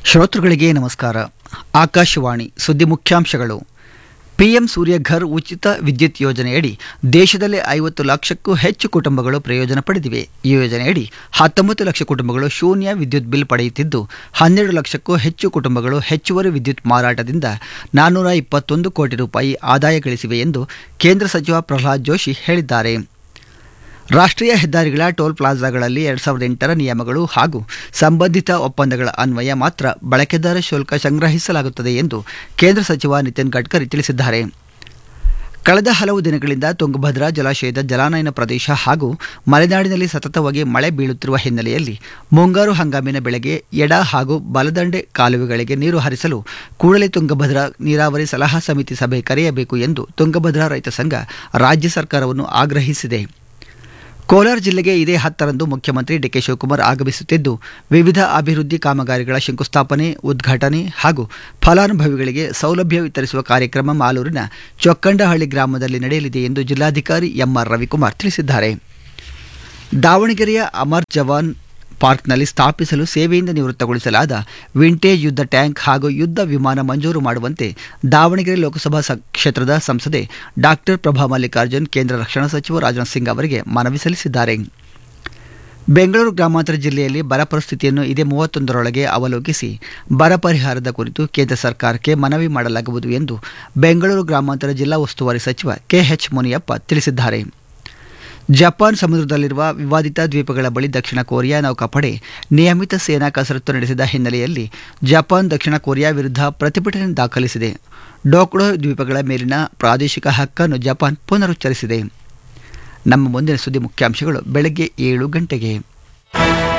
ಶ್ರೋತೃಗಳಿಗೆ ನಮಸ್ಕಾರ ಆಕಾಶವಾಣಿ ಸುದ್ದಿ ಮುಖ್ಯಾಂಶಗಳು ಪಿಎಂ ಸೂರ್ಯಘರ್ ಉಚಿತ ವಿದ್ಯುತ್ ಯೋಜನೆಯಡಿ ದೇಶದಲ್ಲೇ ಐವತ್ತು ಲಕ್ಷಕ್ಕೂ ಹೆಚ್ಚು ಕುಟುಂಬಗಳು ಪ್ರಯೋಜನ ಪಡೆದಿವೆ ಈ ಯೋಜನೆಯಡಿ ಹತ್ತೊಂಬತ್ತು ಲಕ್ಷ ಕುಟುಂಬಗಳು ಶೂನ್ಯ ವಿದ್ಯುತ್ ಬಿಲ್ ಪಡೆಯುತ್ತಿದ್ದು ಹನ್ನೆರಡು ಲಕ್ಷಕ್ಕೂ ಹೆಚ್ಚು ಕುಟುಂಬಗಳು ಹೆಚ್ಚುವರಿ ವಿದ್ಯುತ್ ಮಾರಾಟದಿಂದ ನಾನ್ನೂರ ಇಪ್ಪತ್ತೊಂದು ಕೋಟಿ ರೂಪಾಯಿ ಆದಾಯ ಗಳಿಸಿವೆ ಎಂದು ಕೇಂದ್ರ ಸಚಿವ ಪ್ರಹ್ಲಾದ್ ಜೋಶಿ ಹೇಳಿದ್ದಾರೆ ರಾಷ್ಟ್ರೀಯ ಹೆದ್ದಾರಿಗಳ ಟೋಲ್ ಪ್ಲಾಜಾಗಳಲ್ಲಿ ಎರಡ್ ಸಾವಿರದ ಎಂಟರ ನಿಯಮಗಳು ಹಾಗೂ ಸಂಬಂಧಿತ ಒಪ್ಪಂದಗಳ ಅನ್ವಯ ಮಾತ್ರ ಬಳಕೆದಾರ ಶುಲ್ಕ ಸಂಗ್ರಹಿಸಲಾಗುತ್ತದೆ ಎಂದು ಕೇಂದ್ರ ಸಚಿವ ನಿತಿನ್ ಗಡ್ಕರಿ ತಿಳಿಸಿದ್ದಾರೆ ಕಳೆದ ಹಲವು ದಿನಗಳಿಂದ ತುಂಗಭದ್ರಾ ಜಲಾಶಯದ ಜಲಾನಯನ ಪ್ರದೇಶ ಹಾಗೂ ಮಲೆನಾಡಿನಲ್ಲಿ ಸತತವಾಗಿ ಮಳೆ ಬೀಳುತ್ತಿರುವ ಹಿನ್ನೆಲೆಯಲ್ಲಿ ಮುಂಗಾರು ಹಂಗಾಮಿನ ಬೆಳೆಗೆ ಎಡ ಹಾಗೂ ಬಲದಂಡೆ ಕಾಲುವೆಗಳಿಗೆ ನೀರು ಹರಿಸಲು ಕೂಡಲೇ ತುಂಗಭದ್ರಾ ನೀರಾವರಿ ಸಲಹಾ ಸಮಿತಿ ಸಭೆ ಕರೆಯಬೇಕು ಎಂದು ತುಂಗಭದ್ರಾ ರೈತ ಸಂಘ ರಾಜ್ಯ ಸರ್ಕಾರವನ್ನು ಆಗ್ರಹಿಸಿದೆ ಕೋಲಾರ ಜಿಲ್ಲೆಗೆ ಇದೇ ಹತ್ತರಂದು ಮುಖ್ಯಮಂತ್ರಿ ಡಿಕೆ ಶಿವಕುಮಾರ್ ಆಗಮಿಸುತ್ತಿದ್ದು ವಿವಿಧ ಅಭಿವೃದ್ಧಿ ಕಾಮಗಾರಿಗಳ ಶಂಕುಸ್ಥಾಪನೆ ಉದ್ಘಾಟನೆ ಹಾಗೂ ಫಲಾನುಭವಿಗಳಿಗೆ ಸೌಲಭ್ಯ ವಿತರಿಸುವ ಕಾರ್ಯಕ್ರಮ ಮಾಲೂರಿನ ಚೊಕ್ಕಂಡಹಳ್ಳಿ ಗ್ರಾಮದಲ್ಲಿ ನಡೆಯಲಿದೆ ಎಂದು ಜಿಲ್ಲಾಧಿಕಾರಿ ಎಂಆರ್ ರವಿಕುಮಾರ್ ತಿಳಿಸಿದ್ದಾರೆ ದಾವಣಗೆರೆಯ ಅಮರ್ ಜವಾನ್ ಪಾರ್ಕ್ನಲ್ಲಿ ಸ್ಥಾಪಿಸಲು ಸೇವೆಯಿಂದ ನಿವೃತ್ತಗೊಳಿಸಲಾದ ವಿಂಟೇಜ್ ಯುದ್ಧ ಟ್ಯಾಂಕ್ ಹಾಗೂ ಯುದ್ಧ ವಿಮಾನ ಮಂಜೂರು ಮಾಡುವಂತೆ ದಾವಣಗೆರೆ ಲೋಕಸಭಾ ಸ- ಕ್ಷೇತ್ರದ ಸಂಸದೆ ಡಾಕ್ಟರ್ ಪ್ರಭಾ ಮಲ್ಲಿಕಾರ್ಜುನ್ ಕೇಂದ್ರ ರಕ್ಷಣಾ ಸಚಿವ ರಾಜನಾಥ್ ಸಿಂಗ್ ಅವರಿಗೆ ಮನವಿ ಸಲ್ಲಿಸಿದ್ದಾರೆ ಬೆಂಗಳೂರು ಗ್ರಾಮಾಂತರ ಜಿಲ್ಲೆಯಲ್ಲಿ ಬರ ಪರಿಸ್ಥಿತಿಯನ್ನು ಇದೇ ಮೂವತ್ತೊಂದರೊಳಗೆ ಅವಲೋಕಿಸಿ ಬರ ಪರಿಹಾರದ ಕುರಿತು ಕೇಂದ್ರ ಸರ್ಕಾರಕ್ಕೆ ಮನವಿ ಮಾಡಲಾಗುವುದು ಎಂದು ಬೆಂಗಳೂರು ಗ್ರಾಮಾಂತರ ಜಿಲ್ಲಾ ಉಸ್ತುವಾರಿ ಸಚಿವ ಕೆಎಚ್ ಮುನಿಯಪ್ಪ ತಿಳಿಸಿದ್ದಾರೆ ಜಪಾನ್ ಸಮುದ್ರದಲ್ಲಿರುವ ವಿವಾದಿತ ದ್ವೀಪಗಳ ಬಳಿ ದಕ್ಷಿಣ ಕೊರಿಯಾ ನೌಕಾಪಡೆ ನಿಯಮಿತ ಸೇನಾ ಕಸರತ್ತು ನಡೆಸಿದ ಹಿನ್ನೆಲೆಯಲ್ಲಿ ಜಪಾನ್ ದಕ್ಷಿಣ ಕೊರಿಯಾ ವಿರುದ್ಧ ಪ್ರತಿಭಟನೆ ದಾಖಲಿಸಿದೆ ಡೋಕ್ಡೋ ದ್ವೀಪಗಳ ಮೇಲಿನ ಪ್ರಾದೇಶಿಕ ಹಕ್ಕನ್ನು ಜಪಾನ್ ಪುನರುಚ್ಚರಿಸಿದೆ ನಮ್ಮ ಮುಂದಿನ ಸುದ್ದಿ ಮುಖ್ಯಾಂಶಗಳು ಬೆಳಗ್ಗೆ ಏಳು ಗಂಟೆಗೆ